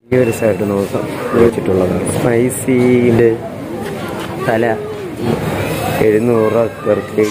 ഈ ഒരു സൈഡ് നോക്കാം വെച്ചിട്ടുള്ളതാണ് സ്പൈസിയില് തല എഴുന്നൂറ് പേർക്ക്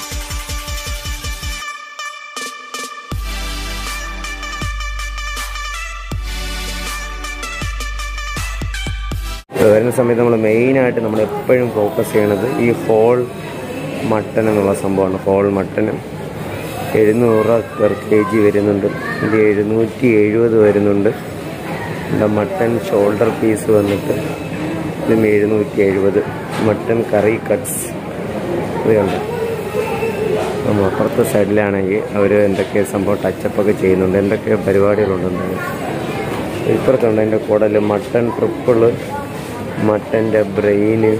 വരുന്ന സമയത്ത് നമ്മൾ മെയിനായിട്ട് നമ്മൾ എപ്പോഴും ഫോക്കസ് ചെയ്യണത് ഈ ഹോൾ മട്ടൻ എന്നുള്ള സംഭവമാണ് ഹോൾ മട്ടന് എഴുന്നൂറ് പെർ കെ ജി വരുന്നുണ്ട് ഇത് എഴുന്നൂറ്റി എഴുപത് വരുന്നുണ്ട് ഇവിടെ മട്ടൻ ഷോൾഡർ പീസ് വന്നിട്ട് ഇതും എഴുന്നൂറ്റി എഴുപത് മട്ടൻ കറി കട്ട്സ് ഇത് കണ്ടോ നമ്മൾ അപ്പുറത്തെ സൈഡിലാണെങ്കിൽ അവർ എന്തൊക്കെ സംഭവം ടച്ചപ്പൊക്കെ ചെയ്യുന്നുണ്ട് എന്തൊക്കെ പരിപാടികളുണ്ടെന്നാണ് ഇപ്പുറത്തുണ്ട് അതിൻ്റെ കുടൽ മട്ടൻ ട്രിപ്പിള് മട്ടൻ്റെ ബ്രെയിന്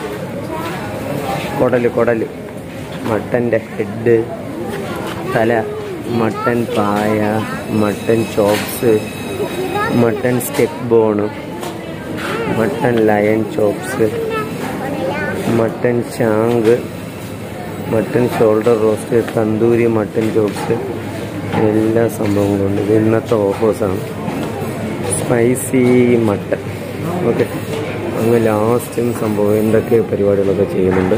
കുടൽ കുടൽ മട്ടൻ്റെ ഹെഡ് തല mutton paya mutton chops mutton step bone mutton loin chops mutton chunk mutton shoulder roast tandoori mutton chops എല്ലാ സംഭവങ്ങളും ഉണ്ട് ഇത് ഇന്നത്തെ ഓഫേഴ്സാണ് സ്പൈസി മട്ടൻ ഓക്കെ അങ്ങ് ലാസ്റ്റും സംഭവം എന്തൊക്കെ പരിപാടികളൊക്കെ ചെയ്യുന്നുണ്ട്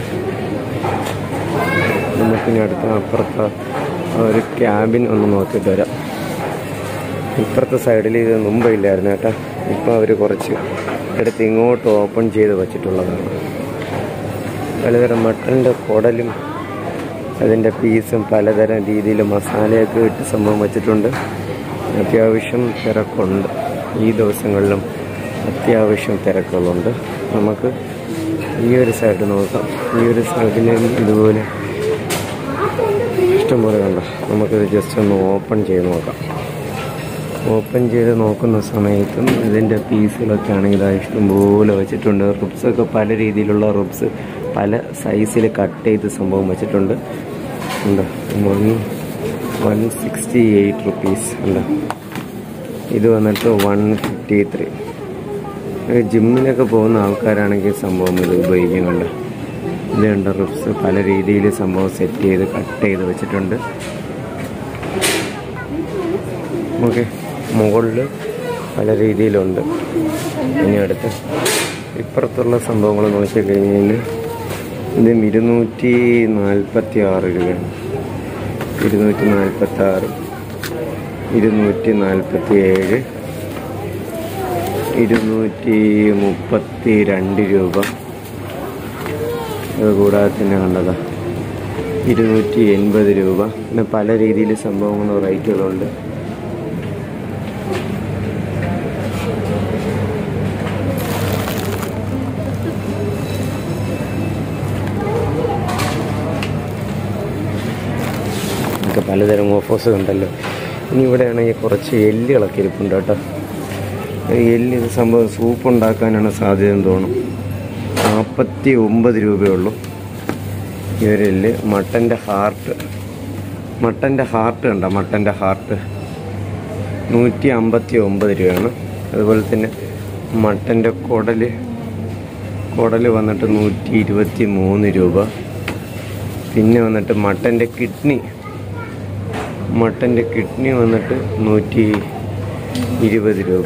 നമുക്കിനി അടുത്ത അപ്പുറത്തെ ആ ഒരു ക്യാബിൻ ഒന്ന് നോക്കിയിട്ട് വരാം ഇപ്പുറത്തെ സൈഡിൽ ഇത് മുമ്പ് ഇല്ലായിരുന്നു കേട്ടോ ഇപ്പോൾ അവർ കുറച്ച് എടുത്ത് ഇങ്ങോട്ട് ഓപ്പൺ ചെയ്ത് വച്ചിട്ടുള്ളതാണ് പലതരം മട്ടൻ്റെ കുടലും അതിൻ്റെ പീസും പലതരം രീതിയിൽ മസാലയൊക്കെ ഇട്ട് സംഭവം വെച്ചിട്ടുണ്ട് അത്യാവശ്യം തിരക്കുണ്ട് ഈ ദിവസങ്ങളിലും അത്യാവശ്യം തിരക്കുകളുണ്ട് നമുക്ക് ഈ ഒരു സൈഡ് നോക്കാം ഈ ഒരു സൈഡിലും ഇതുപോലെ ഇഷ്ടംപോലെ കണ്ട നമുക്കിത് ജസ്റ്റ് ഒന്ന് ഓപ്പൺ ചെയ്ത് നോക്കാം ഓപ്പൺ ചെയ്ത് നോക്കുന്ന സമയത്തും ഇതിൻ്റെ പീസുകളൊക്കെ ആണെങ്കിൽ ഇതാ ഇഷ്ടംപോലെ വെച്ചിട്ടുണ്ട് റുബ്സൊക്കെ പല രീതിയിലുള്ള റുബ്സ് പല സൈസിൽ കട്ട് ചെയ്ത് സംഭവം വെച്ചിട്ടുണ്ട് ഉണ്ട് one one sixty eight rupees ഉണ്ട് ഇത് വന്നിട്ട് വൺ ഫിഫ്റ്റി ത്രീ ജിമ്മിലൊക്കെ പോകുന്ന ആൾക്കാരാണെങ്കിൽ സംഭവം ഇത് ഉപയോഗിക്കുന്നുണ്ട് ഇത് കണ്ട റുബ്സ് പല രീതിയിൽ സംഭവം സെറ്റ് ചെയ്ത് കട്ട് ചെയ്ത് വെച്ചിട്ടുണ്ട് ഓക്കെ മുകളിൽ പല രീതിയിലുണ്ട് ഇനി അടുത്ത് ഇപ്പുറത്തുള്ള സംഭവങ്ങൾ നോക്കിക്കഴിഞ്ഞാൽ ഇതും ഇരുന്നൂറ്റി നാൽപ്പത്തി ആറ് രൂപയാണ് ഇരുന്നൂറ്റി നാൽപ്പത്തി ആറ് ഇരുന്നൂറ്റി നാൽപ്പത്തി ഏഴ് ഇരുന്നൂറ്റി മുപ്പത്തി രണ്ട് രൂപ അതുകൂടാതെ തന്നെ കണ്ടതാ ഇരുന്നൂറ്റി എൺപത് രൂപ പിന്നെ പല രീതിയിൽ സംഭവങ്ങളും റേറ്റുകളുണ്ട് ഒക്കെ പലതരം ഓഫേഴ്സ് ഉണ്ടല്ലോ ഇനി ഇവിടെയാണെങ്കിൽ കുറച്ച് എല്ലുകളൊക്കെ ഇരിപ്പുണ്ട് കേട്ടോ ഈ എല്ല് ഇത് സംഭവം സൂപ്പ് ഉണ്ടാക്കാനാണ് സാധ്യത എന്ന് തോന്നും നാൽപ്പത്തി ഒമ്പത് രൂപയുള്ളൂ ഈ ഒരു എല്ല് മട്ടൻ്റെ ഹാർട്ട് മട്ടൻ്റെ ഹാർട്ട് കണ്ടോ മട്ടൻ്റെ ഹാർട്ട് നൂറ്റി അമ്പത്തി ഒമ്പത് രൂപയാണ് അതുപോലെ തന്നെ മട്ടൻ്റെ കുടൽ കുടൽ വന്നിട്ട് നൂറ്റി ഇരുപത്തി മൂന്ന് രൂപ പിന്നെ വന്നിട്ട് മട്ടൻ്റെ കിഡ്നി മട്ടൻ്റെ കിഡ്നി വന്നിട്ട് നൂറ്റി ഇരുപത് രൂപ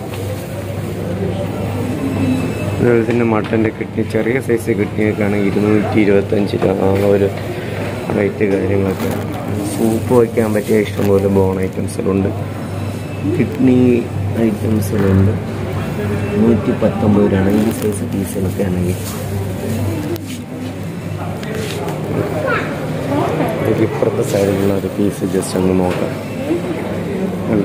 അതുപോലെ തന്നെ മട്ടൻ്റെ കിഡ്നി ചെറിയ സൈസ് കിഡ്നിയൊക്കെ ആണെങ്കിൽ ഇരുന്നൂറ്റി ഇരുപത്തഞ്ച് രൂപ ആ ഒരു റേറ്റ് കാര്യങ്ങളൊക്കെ സൂപ്പ് വയ്ക്കാൻ പറ്റിയ ഇഷ്ടംപോലെ ബോൺ ഐറ്റംസുകളുണ്ട് കിഡ്നി ഐറ്റംസുകളുണ്ട് നൂറ്റി പത്തൊമ്പത് രൂപയാണ് ഈ സൈസ് പീസുകളൊക്കെ ആണെങ്കിൽ ഇതിൽ ഇപ്പുറത്തെ സൈഡിലുള്ള ഒരു പീസ് ജസ്റ്റ് ഒന്ന് നോക്കാം അല്ല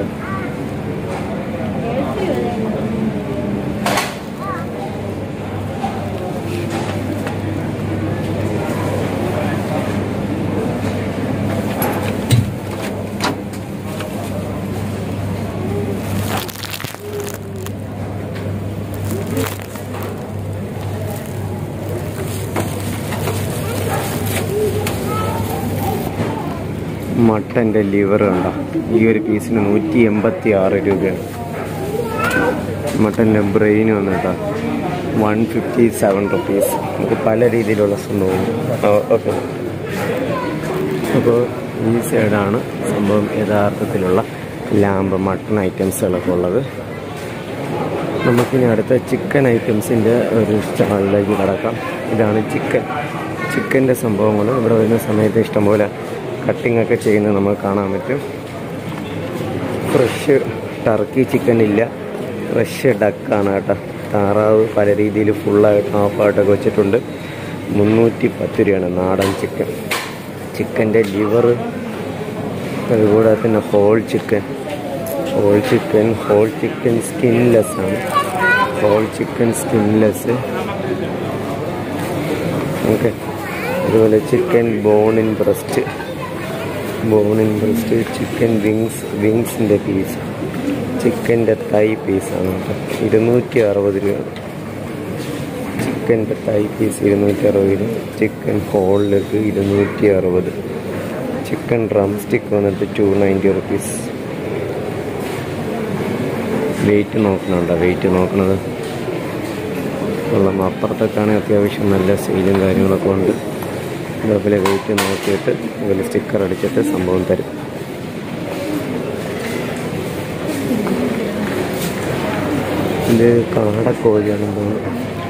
മട്ടൻ്റെ ലിവർ കണ്ട ഈ ഒരു പീസിന് നൂറ്റി എൺപത്തി ആറ് രൂപയാണ് മട്ടൻ്റെ ബ്രെയിൻ വന്നിട്ടാ വൺ ഫിഫ്റ്റി സെവൻ റുപ്പീസ് നമുക്ക് പല രീതിയിലുള്ള സംഭവം ഓക്കെ അപ്പോൾ ഈ സൈഡാണ് സംഭവം യഥാർത്ഥത്തിലുള്ള ലാമ്പ് മട്ടൺ ഐറ്റംസുകളൊക്കെ ഉള്ളത് നമുക്കിനി അടുത്ത ചിക്കൻ ഐറ്റംസിൻ്റെ ഒരു സ്റ്റാളിലേക്ക് കടക്കാം ഇതാണ് ചിക്കൻ ചിക്കൻ്റെ സംഭവങ്ങൾ ഇവിടെ വരുന്ന സമയത്ത് ഇഷ്ടംപോലെ കട്ടിംഗ് ഒക്കെ ചെയ്യുന്നത് നമുക്ക് കാണാൻ പറ്റും ഫ്രഷ് ടർക്കി ചിക്കൻ ഇല്ല ഫ്രഷ് ഡക്കാണ് കേട്ടോ താറാവ് പല രീതിയിൽ ഫുള്ളായിട്ട് ഹാഫായിട്ടൊക്കെ വെച്ചിട്ടുണ്ട് മുന്നൂറ്റി പത്ത് രൂപയാണ് നാടൻ ചിക്കൻ ചിക്കൻ്റെ ലിവർ അതുകൂടാതെ തന്നെ whole chicken whole chicken whole chicken skinless ആണ് ഹോൾ ചിക്കൻ സ്കിൻലെസ് ഓക്കെ അതുപോലെ chicken bone in breast bone in breast chicken wings വിങ്സിൻ്റെ പീസ് ചിക്കൻ്റെ തൈ പീസാണ് കേട്ടോ ഇരുന്നൂറ്റി അറുപത് രൂപ ചിക്കൻ്റെ തൈ പീസ് ഇരുന്നൂറ്റി അറുപത് ചിക്കൻ ഹോളിലേക്ക് ഇരുന്നൂറ്റി അറുപത് ചിക്കൻ ഡ്രം സ്റ്റിക്ക് വന്നിട്ട് ടു നയൻറ്റി റുപ്പീസ് വെയിറ്റ് നോക്കണുണ്ടോ വെയിറ്റ് നോക്കണത് കൊള്ളാം അപ്പുറത്തൊക്കെയാണെങ്കിൽ അത്യാവശ്യം നല്ല സെയിലും കാര്യങ്ങളൊക്കെ ഉണ്ട് ഇതേപോലെ വെയിറ്റ് നോക്കിയിട്ട് ഇതുപോലെ സ്റ്റിക്കർ അടിച്ചിട്ട് സംഭവം തരും ഇത് കാടക്കോഴിയാണ് തോന്നുന്നു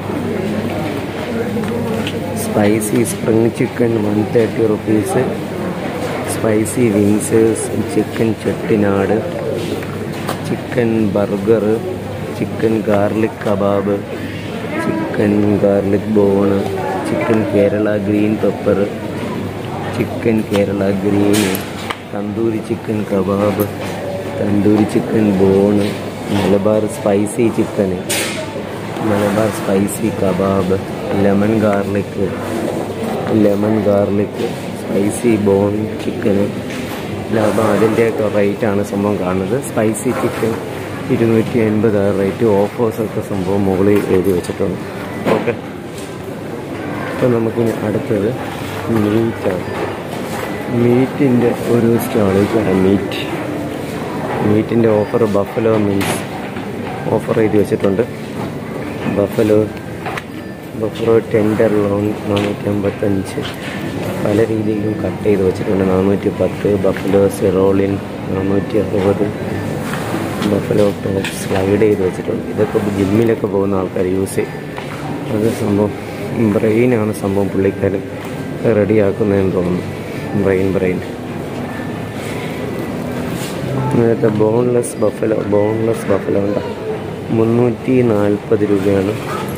spicy spring chicken one thirty rupees spicy wings chicken Chettinad chicken burger chicken garlic kebab chicken garlic bone chicken Kerala green pepper chicken Kerala green tandoori chicken kebab tandoori chicken bone Malabar spicy ചിക്കന് Malabar spicy kebab lemon garlic lemon garlic spicy bone ചിക്കന് ലാഭം അതിൻ്റെയൊക്കെ റേറ്റാണ് സംഭവം കാണുന്നത് spicy chicken ഇരുന്നൂറ്റി എൺപത് rate ഓഫേഴ്സൊക്കെ സംഭവം മുകളിൽ എഴുതി വെച്ചിട്ടുണ്ട് ഓക്കെ അപ്പോൾ നമുക്കിനി അടുത്തത് മീറ്റാണ് മീറ്റിൻ്റെ ഒരു സ്റ്റാളിലേക്കാണ് മീറ്റ് മീറ്റിൻ്റെ ഓഫർ ബഫലോ മീൻസ് ഓഫർ എഴുതി വെച്ചിട്ടുണ്ട് ബഫലോ ബഫലോ ടെൻഡർ ലോൺ നാനൂറ്റി അമ്പത്തഞ്ച് പല രീതിയിലും കട്ട് ചെയ്ത് വെച്ചിട്ടുണ്ട് നാനൂറ്റി പത്ത് ബഫലോ സിറോളിൻ നാനൂറ്റി അറുപത് ബഫലോ ടോപ്പ് സ്ലൈഡ് ചെയ്ത് വെച്ചിട്ടുണ്ട് ഇതൊക്കെ ജിമ്മിലൊക്കെ പോകുന്ന ആൾക്കാർ യൂസ് ചെയ്യും അത് സംഭവം ബ്രെയിനാണ് സംഭവം പുള്ളിക്കാരൻ റെഡിയാക്കുന്നതെന്ന് തോന്നുന്നു ബ്രെയിൻ ബ്രെയിൻ നേരത്തെ ബോൺലെസ് ബഫലോ ബോൺലെസ് ബഫലോ ഉണ്ട് മുന്നൂറ്റി നാൽപ്പത് രൂപയാണ്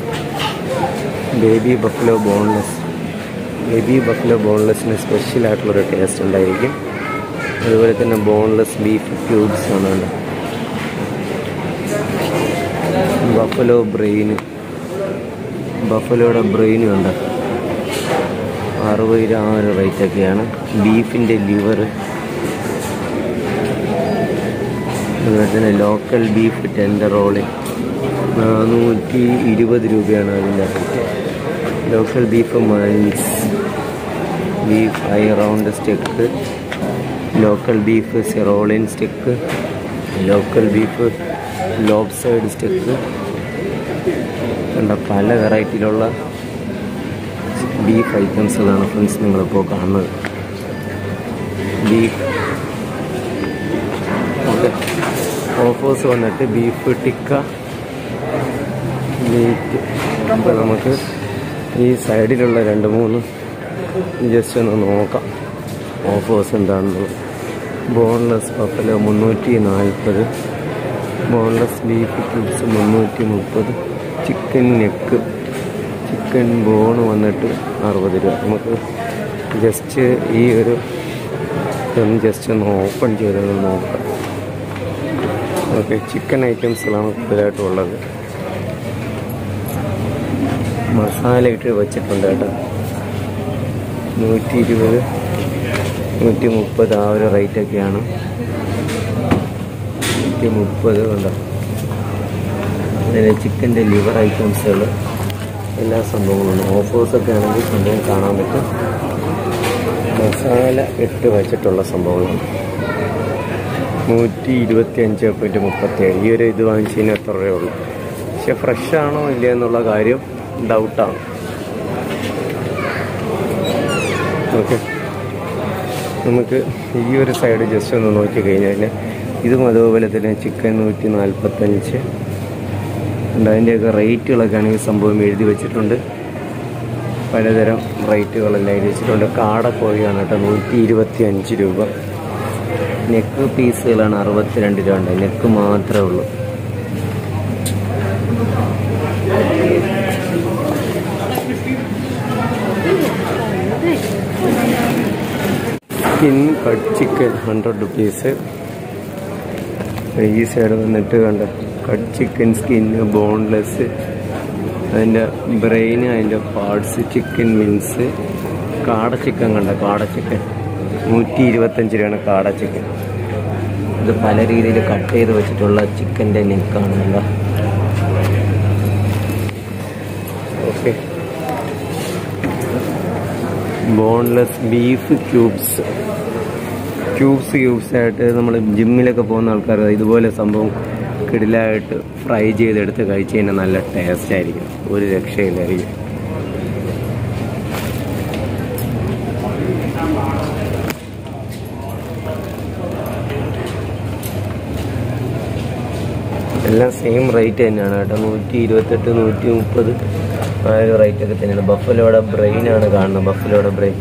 baby buffalo boneless baby buffalo ബോൺലെസ്സിന് സ്പെഷ്യൽ ആയിട്ടുള്ളൊരു ടേസ്റ്റ് ഉണ്ടായിരിക്കും അതുപോലെ തന്നെ ബോൺലെസ് ബീഫ് ക്യൂബ്സ് ആണ് ഉണ്ട് ബഫലോ ബ്രെയിൻ ബഫലോയുടെ ബ്രെയിനും ഉണ്ട് അറുപത് രൂപ ആ ഒരു റേറ്റൊക്കെയാണ് ബീഫിൻ്റെ ലിവർ അതുപോലെ തന്നെ ലോക്കൽ ബീഫ് ടെൻഡറോളി നാനൂറ്റി ഇരുപത് രൂപയാണ് അതിൻ്റെ rate local beef mince beef eye round steak local beef sirloin steak local beef lobe side steak കണ്ട പല വെറൈറ്റിയിലുള്ള ബീഫ് ഐറ്റംസുകളാണ് ഫ്രണ്ട്സ് നിങ്ങളിപ്പോൾ കാണുന്നത് ബീഫ് ഓക്കെ ഓഫേഴ്സ് വന്നിട്ട് ബീഫ് ടിക്ക മീറ്റ് അപ്പോൾ നമുക്ക് ഈ സൈഡിലുള്ള രണ്ട് മൂന്ന് ജസ്റ്റ് ഒന്ന് നോക്കാം ഓഫേഴ്സ് എന്താണെന്നുള്ളത് ബോൺലെസ് പപ്പല മുന്നൂറ്റി നാൽപ്പത് ബോൺലെസ് ബീഫ് ക്യൂബ്സ് മുന്നൂറ്റി മുപ്പത് ചിക്കൻ നെക്ക് ചിക്കൻ ബോൺ വന്നിട്ട് അറുപത് രൂപ നമുക്ക് ജസ്റ്റ് ഈ ഒരു ഇതൊന്ന് ജസ്റ്റ് ഒന്ന് ഓപ്പൺ ചെയ്തൊന്ന് നോക്കാം ഓക്കെ ചിക്കൻ ഐറ്റംസിലാണ് കൂടുതലായിട്ടും ഉള്ളത് മസാല ഇട്ട് വെച്ചിട്ടുണ്ട് കേട്ടോ നൂറ്റി ഇരുപത് നൂറ്റി മുപ്പത് ആ ഒരു റേറ്റൊക്കെയാണ് നൂറ്റി മുപ്പത് ഉണ്ടോ അതിന് ചിക്കൻ്റെ ലിവർ ഐറ്റംസുകൾ എല്ലാ സംഭവങ്ങളും ഓഫേഴ്സൊക്കെ ആണെങ്കിൽ സംഭവം കാണാൻ പറ്റും മസാല ഇട്ട് വെച്ചിട്ടുള്ള സംഭവങ്ങളാണ് നൂറ്റി ഇരുപത്തി അഞ്ച് പോയിൻറ്റ് മുപ്പത്തേഴ് ഈ ഒരു ഇത് വാങ്ങിച്ചതിന് എത്ര രൂപയേ ഉള്ളൂ പക്ഷെ ഫ്രഷ് ആണോ ഇല്ല എന്നുള്ള കാര്യം ഡൗട്ടാണ് ഓക്കെ നമുക്ക് ഈ ഒരു സൈഡ് ജസ്റ്റ് ഒന്ന് നോക്കി കഴിഞ്ഞാൽ ഇതും അതുപോലെ തന്നെ ചിക്കൻ നൂറ്റി നാൽപ്പത്തഞ്ച് ഉണ്ട് അതിൻ്റെയൊക്കെ റേറ്റുകളൊക്കെ ആണെങ്കിൽ സംഭവം എഴുതി വെച്ചിട്ടുണ്ട് പലതരം റേറ്റുകളെല്ലാം എഴുതി വെച്ചിട്ടുണ്ട് കാടക്കോഴിയാണ് കേട്ടോ നൂറ്റി ഇരുപത്തി അഞ്ച് രൂപ നെക്ക് പീസുകളാണ് അറുപത്തിരണ്ട് രൂപ ഉണ്ട് നെക്ക് മാത്രമേ ഉള്ളൂ skin cut chicken hundred rupees ഈ സൈഡ് വന്നിട്ട് കണ്ട കട്ട് ചിക്കൻ സ്കിന്ന് ബോൺലെസ് അതിൻ്റെ ബ്രെയിൻ അതിൻ്റെ പാർട്സ് ചിക്കൻ മിൻസ് കാട ചിക്കൻ കണ്ട കാട ചിക്കൻ നൂറ്റി ഇരുപത്തഞ്ച് രൂപയാണ് കാട ചിക്കൻ ഇത് പല രീതിയിൽ കട്ട് ചെയ്ത് വെച്ചിട്ടുള്ള ചിക്കൻ്റെ നെക്കാണ് കണ്ട okay boneless beef cubes cubes cubes ആയിട്ട് നമ്മൾ ജിമ്മിലൊക്കെ പോകുന്ന ആൾക്കാർ ഇതുപോലെ സംഭവം കിടിലായിട്ട് ഫ്രൈ ചെയ്തെടുത്ത് കഴിച്ച് കഴിഞ്ഞാൽ നല്ല ടേസ്റ്റ് ആയിരിക്കും ഒരു രക്ഷയില്ലായിരിക്കും എല്ലാം സെയിം റേറ്റ് തന്നെയാണ് കേട്ടോ നൂറ്റി ഇരുപത്തെട്ട് നൂറ്റി മുപ്പത് ആ ഒരു റേറ്റ് ഒക്കെ തന്നെയാണ് ബഫലോയുടെ ബ്രെയിൻ ആണ് കാണുന്നത് ബഫലോയുടെ ബ്രെയിൻ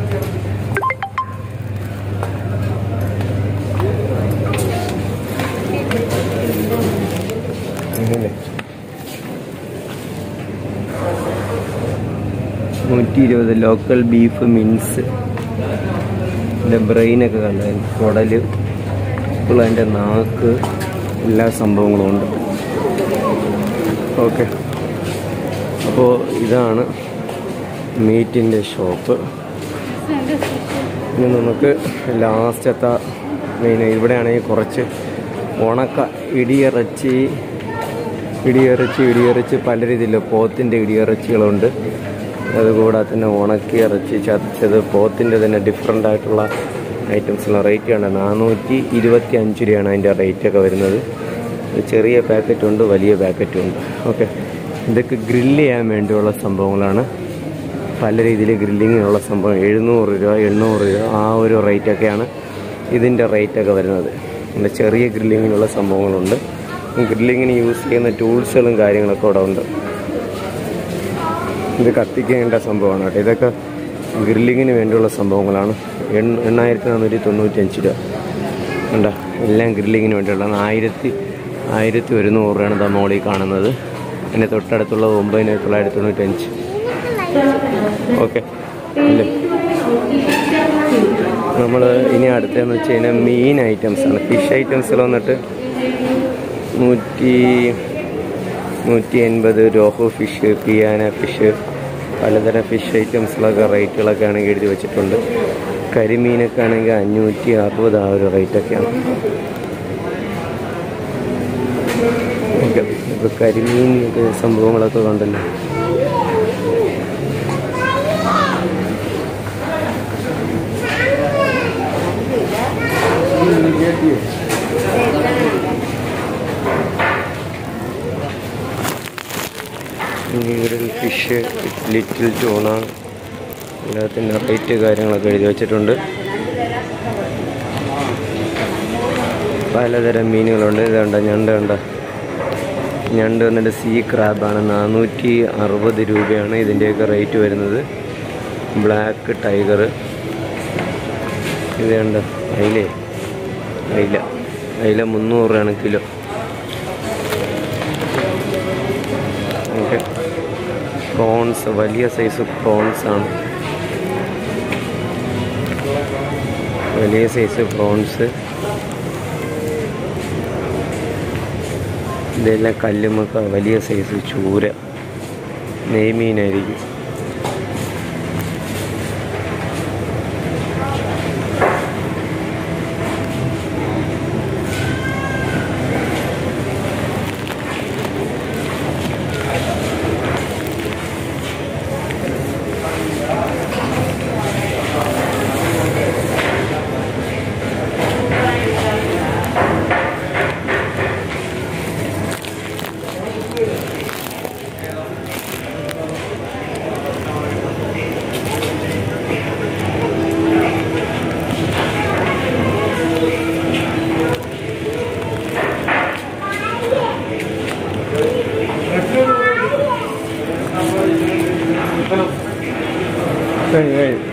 നൂറ്റി ഇരുപത് ലോക്കൽ ബീഫ് മിൻസ് എൻ്റെ ബ്രെയിനൊക്കെ കണ്ട കുടല് ഇപ്പോൾ അതിൻ്റെ നാക്ക് എല്ലാ സംഭവങ്ങളും ഉണ്ട് ഓക്കെ അപ്പോൾ ഇതാണ് മീറ്റിൻ്റെ ഷോപ്പ് ഇനി നമുക്ക് ലാസ്റ്റത്തെ മെയിൻ ഇവിടെയാണെങ്കിൽ കുറച്ച് ഉണക്ക ഇടിയിറച്ചി ഇടിയിറച്ചി ഇടിയിറച്ചി പല രീതിയിൽ പോത്തിൻ്റെ ഇടിയിറച്ചികളുണ്ട് അതുകൂടാതെ തന്നെ ഉണക്കി ഇറച്ചി ചതച്ചത് പോത്തിൻ്റെ തന്നെ ഡിഫറെൻ്റ് ആയിട്ടുള്ള ഐറ്റംസിനുള്ള റേറ്റ് ആണ് നാനൂറ്റി ഇരുപത്തി അഞ്ച് രൂപയാണ് അതിൻ്റെ റേറ്റ് ഒക്കെ വരുന്നത് ഒരു ചെറിയ പാക്കറ്റ് ഉണ്ട് വലിയ പാക്കറ്റും ഉണ്ട് ഓക്കെ ഇതൊക്കെ ഗ്രില്ല് ചെയ്യാൻ വേണ്ടിയുള്ള സംഭവങ്ങളാണ് പല രീതിയിൽ ഗ്രില്ലിങ്ങിനുള്ള സംഭവം എഴുന്നൂറ് രൂപ എണ്ണൂറ് രൂപ ആ ഒരു റേറ്റൊക്കെയാണ് ഇതിൻ്റെ റേറ്റൊക്കെ വരുന്നത് പിന്നെ ചെറിയ ഗ്രില്ലിങ്ങിനുള്ള സംഭവങ്ങളുണ്ട് ഗ്രില്ലിങ്ങിന് യൂസ് ചെയ്യുന്ന ടൂൾസുകളും കാര്യങ്ങളൊക്കെ ഇവിടെ ഉണ്ട് ഇത് കത്തിക്കേണ്ട സംഭവമാണ് കേട്ടോ ഇതൊക്കെ ഗ്രില്ലിങ്ങിന് വേണ്ടിയുള്ള സംഭവങ്ങളാണ് എണ്ണ എണ്ണായിരത്തി നാനൂറ്റി തൊണ്ണൂറ്റഞ്ച് രൂപ കണ്ട എല്ലാം ഗ്രില്ലിങ്ങിന് വേണ്ടിയുള്ളതാണ് ആയിരത്തി ആയിരത്തി ഒരുന്നൂറ് രൂപയാണ് ദാ മോളിൽ കാണുന്നത് എൻ്റെ തൊട്ടടുത്തുള്ളത് ഒമ്പതിനായിരത്തി തൊള്ളായിരത്തി തൊണ്ണൂറ്റഞ്ച് ഓക്കെ അല്ലേ നമ്മൾ ഇനി അടുത്തതെന്ന് വെച്ച് കഴിഞ്ഞാൽ മീൻ ഐറ്റംസ് ആണ് ഫിഷ് ഐറ്റംസിൽ വന്നിട്ട് നൂറ്റി നൂറ്റി എൺപത് രോഹു ഫിഷ് പിയാന ഫിഷ് പലതരം ഫിഷ് ഐറ്റംസിലൊക്കെ റേറ്റുകളൊക്കെ ആണെങ്കിൽ എഴുതി വെച്ചിട്ടുണ്ട് കരിമീനൊക്കെ ആണെങ്കിൽ അഞ്ഞൂറ്റി അറുപത് ആ ഒരു റേറ്റൊക്കെയാണ് ഓക്കെ ഇപ്പോൾ കരിമീൻ ഒക്കെ സംഭവങ്ങളൊക്കെ കണ്ടല്ലോ നീരിൽ ഫിഷ് ലിറ്റിൽ ടൂണ എല്ലാത്തിൻ്റെ റേറ്റ് കാര്യങ്ങളൊക്കെ എഴുതി വെച്ചിട്ടുണ്ട് പലതരം മീനുകളുണ്ട് ഇതുണ്ട് ഞണ്ട് കണ്ട ഞണ്ട് വന്നിട്ട് സീ ക്രാബാണ് നാനൂറ്റി അറുപത് രൂപയാണ് ഇതിൻ്റെയൊക്കെ റേറ്റ് വരുന്നത് ബ്ലാക്ക് ടൈഗർ ഇത് കണ്ട അയിലേ അയില അയില മുന്നൂറ് രൂപയാണ് കിലോ ഓക്കെ പ്രോൺസ് വലിയ സൈസ് പ്രോൺസ് ആണ് വലിയ സൈസ് പ്രോൺസ് ഇതെല്ലാം കല്ലുമൊക്കെ വലിയ സൈസ് ചൂര നെയ്മീനായിരിക്കും കഴിഞ്ഞു കഴിഞ്ഞു